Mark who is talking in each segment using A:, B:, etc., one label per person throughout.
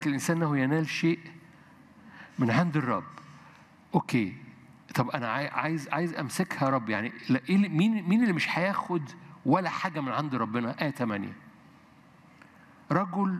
A: الإنسان أنه ينال شيء من عند الرب أوكي طب أنا عاي- عايز عايز أمسكها يا رب يعني لا- إيه اللي- مين مين اللي مش هياخد ولا حاجة من عند ربنا آية 8 رجل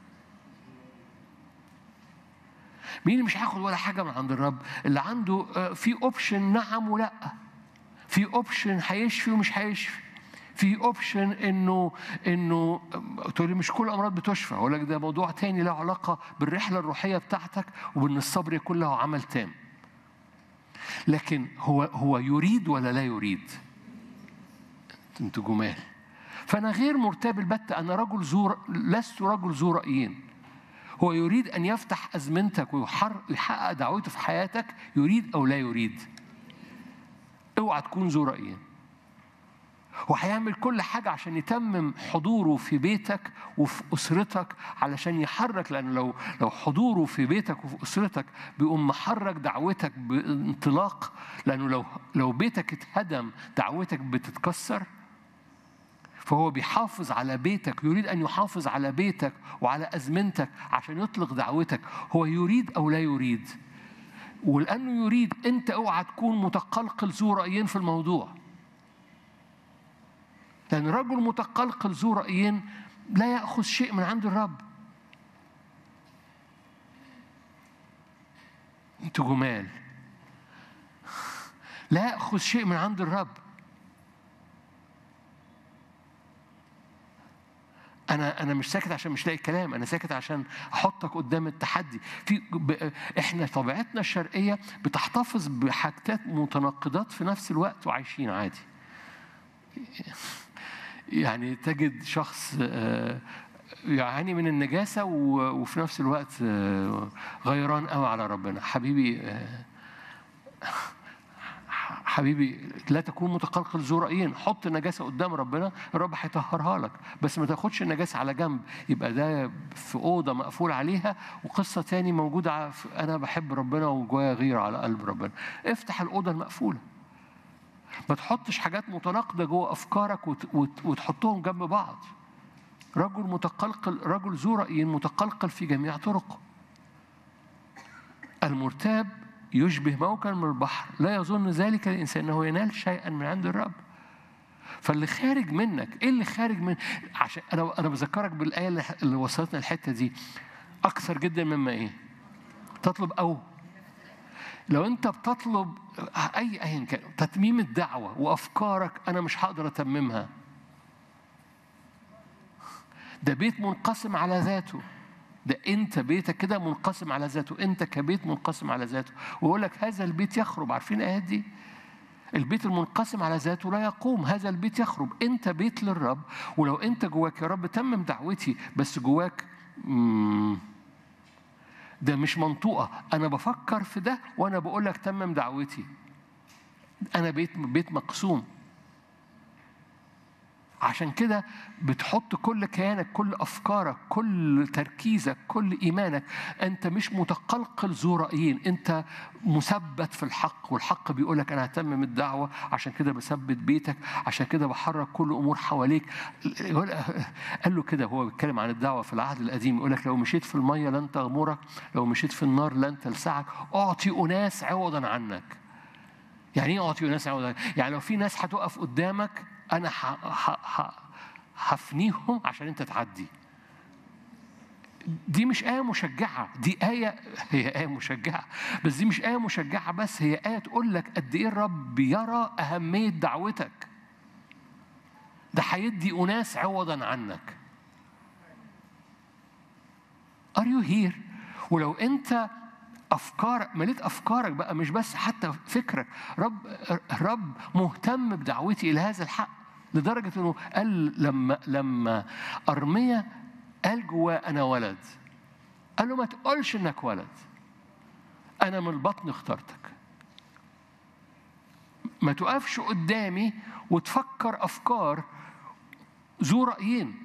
A: مين اللي مش هياخد ولا حاجة من عند الرب اللي عنده آه، في اوبشن نعم ولا في اوبشن هيشفي ومش هيشفي في اوبشن انه انه تقول لي مش كل الامراض بتشفى اقول لك ده موضوع تاني له علاقه بالرحله الروحيه بتاعتك وبان الصبر يكون له عمل تام لكن هو هو يريد ولا لا يريد انتوا جمال فانا غير مرتاب البتة انا رجل ذو لست رجل ذو رايين هو يريد ان يفتح ازمنتك ويحقق دعوته في حياتك يريد او لا يريد اوعى تكون ذو رايين وهيعمل كل حاجة عشان يتمم حضوره في بيتك وفي أسرتك علشان يحرك لأن لو لو حضوره في بيتك وفي أسرتك بيقوم محرك دعوتك بانطلاق لأنه لو لو بيتك اتهدم دعوتك بتتكسر فهو بيحافظ على بيتك يريد أن يحافظ على بيتك وعلى أزمنتك عشان يطلق دعوتك هو يريد أو لا يريد ولأنه يريد أنت اوعى تكون متقلقل ذو رأيين في الموضوع لأن رجل متقلقل ذو رأيين لا يأخذ شيء من عند الرب انتوا جمال لا يأخذ شيء من عند الرب انا انا مش ساكت عشان مش لاقي كلام انا ساكت عشان احطك قدام التحدي في ب... احنا طبيعتنا الشرقيه بتحتفظ بحاجات متناقضات في نفس الوقت وعايشين عادي يعني تجد شخص آه، يعاني من النجاسه و- وفي نفس الوقت آه، غيران قوي على ربنا حبيبي آه، حبيبي لا تكون متقلقل ذو رأيين حط النجاسة قدام ربنا الرب هيطهرها لك بس ما تاخدش النجاسة على جنب يبقى ده في أوضة مقفول عليها وقصة تاني موجودة ع- في- أنا بحب ربنا وجوايا غيرة على قلب ربنا افتح الأوضة المقفولة ما تحطش حاجات متناقضة جوه أفكارك وت- وت- وتحطهم جنب بعض رجل متقلقل رجل ذو رأي متقلقل في جميع طرقه المرتاب يشبه موكا من البحر لا يظن ذلك الإنسان أنه ينال شيئا من عند الرب فاللي خارج منك ايه اللي خارج من عشان انا انا بذكرك بالايه اللي اللي وصلتنا الحته دي اكثر جدا مما ايه تطلب او لو انت بتطلب اي ايا كان تتميم الدعوه وافكارك انا مش هقدر اتممها ده بيت منقسم على ذاته ده انت بيتك كده منقسم على ذاته انت كبيت منقسم على ذاته ويقول لك هذا البيت يخرب عارفين الايات دي البيت المنقسم على ذاته لا يقوم هذا البيت يخرب انت بيت للرب ولو انت جواك يا رب تمم دعوتي بس جواك مم، ده مش منطوقة أنا بفكر في ده وأنا بقول لك تمم دعوتي أنا بيت بيت مقسوم عشان كده بتحط كل كيانك كل افكارك كل تركيزك كل ايمانك انت مش متقلقل ذو رايين انت مثبت في الحق والحق بيقول لك انا هتمم الدعوه عشان كده بثبت بيتك عشان كده بحرك كل امور حواليك يقول- قال له كده هو بيتكلم عن الدعوه في العهد القديم يقول لك لو مشيت في الميه لن تغمرك لو مشيت في النار لن تلسعك اعطي اناس عوضا عنك يعني ايه اعطي ناس عوضا يعني لو في ناس هتقف قدامك انا ح- ح- ح- هفنيهم عشان انت تعدي دي مش آية مشجعة دي آية هي آية مشجعة بس دي مش آية مشجعة بس هي آية تقول لك قد إيه الرب يرى أهمية دعوتك ده هيدي أناس عوضا عنك Are you here؟ ولو أنت أفكارك مليت أفكارك بقى مش بس حتى فكرك رب رب مهتم بدعوتي إلى هذا الحق لدرجة إنه قال لما لما أرميا قال جواه أنا ولد قال له ما تقولش إنك ولد أنا من البطن اخترتك ما تقفش قدامي وتفكر أفكار ذو رأيين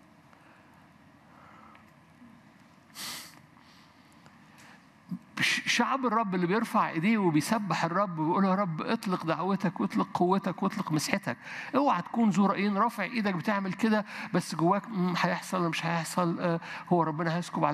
A: ش- شعب الرب اللي بيرفع ايديه وبيسبح الرب ويقول يا رب اطلق دعوتك واطلق قوتك واطلق مسحتك اوعى تكون ذو رأيين رافع ايدك بتعمل كده بس جواك "مم، هيحصل ولا مش هيحصل آه، هو ربنا هيسكب على